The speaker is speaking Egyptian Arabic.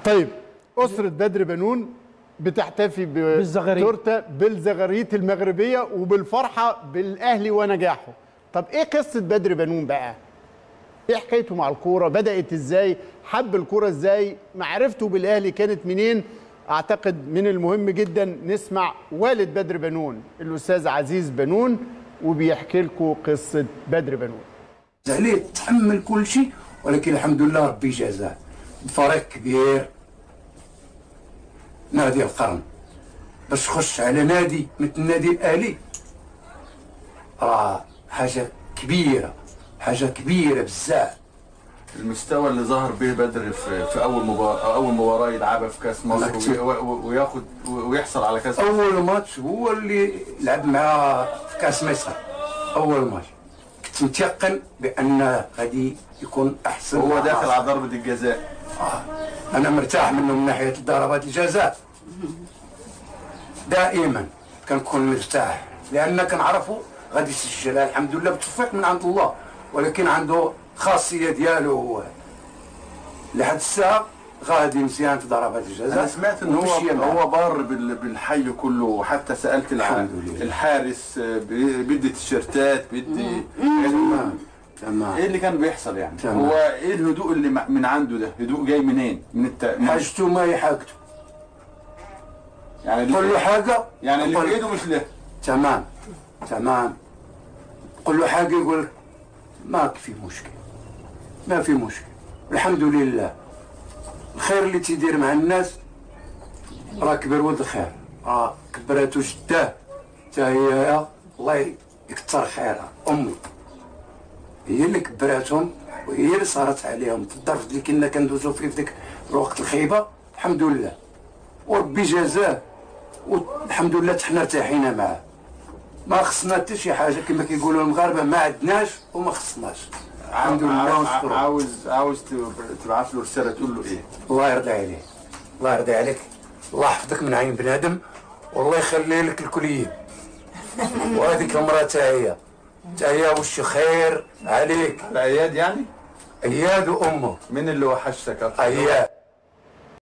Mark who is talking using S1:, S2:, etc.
S1: طيب اسره بدر بنون بتحتفي
S2: بالزغاريت.
S1: بتورته بالزغاريت المغربيه وبالفرحه بالاهلي ونجاحه طب ايه قصه بدر بنون بقى ايه حكايته مع الكوره بدات ازاي حب الكوره ازاي معرفته بالاهلي كانت منين اعتقد من المهم جدا نسمع والد بدر بنون الاستاذ عزيز بنون وبيحكي لكم قصه بدر بنون
S3: عليه تحمل كل شيء ولكن الحمد لله ربي جازاه فريق كبير نادي القرن باش تخش على نادي مثل النادي الاهلي راه حاجه كبيره حاجه كبيره بزاف
S4: المستوى اللي ظهر به بدر في, في اول مباراه اول مباراه يلعبها في كاس مصر
S3: مكتوب.
S4: وي- وي- وياخد ويحصل على كاس مصر
S3: اول ماتش هو اللي لعب معاه في كاس مصر اول ماتش كنت متيقن بان غادي يكون احسن
S4: وهو
S3: مع
S4: داخل
S3: مصر.
S4: على ضربه الجزاء
S3: انا مرتاح منه من ناحيه ضربات الجزاء دائما كنكون مرتاح لان كنعرفه غادي يسجلها الحمد لله بتوفيق من عند الله ولكن عنده خاصيه ديالو هو لحد الساعه غادي مزيان في ضربات الجزاء
S4: انا سمعت ان هو
S3: ومشي معاه.
S4: هو بار بال- بالحي كله وحتى سالت الع-
S3: الحمد لله.
S4: الحارس آه، بي- بيدي تيشيرتات بيدي
S3: تمام تمام
S4: ايه اللي كان بيحصل يعني
S3: تمام.
S4: هو ايه الهدوء اللي مع- من عنده ده هدوء جاي منين من الت... من-
S3: حاجته ما هي حاجته
S4: يعني اللي
S3: قل له حاجه
S4: يعني اللي
S3: قل-
S4: في ايده مش له
S3: تمام تمام قل له حاجه يقول لك ما في مشكل ما في مشكل الحمد لله الخير اللي تيدير مع الناس راه كبر ولد الخير راه كبراتو جداه تا هي الله يكثر خيرها امي هي اللي كبراتهم وهي اللي صارت عليهم في الظرف اللي كنا كندوزو فيه في ذاك الوقت الخيبه الحمد لله وربي جازاه والحمد لله حنا ارتاحينا معاه ما خصنا حتى شي حاجه كما كيقولوا المغاربه ما عندناش وما خصناش الحمد لله
S4: عاوز
S3: ونشكره
S4: عاوز عاوز تبعث له رساله تقول له ايه
S3: الله يرضى عليك الله يرضى عليك الله يحفظك من عين بنادم والله يخلي لك الكلية وهذيك المرأة تا هي تا هي وش خير عليك
S4: الاياد يعني
S3: اياد وامه
S4: مين اللي وحشتك اكتر
S3: اياد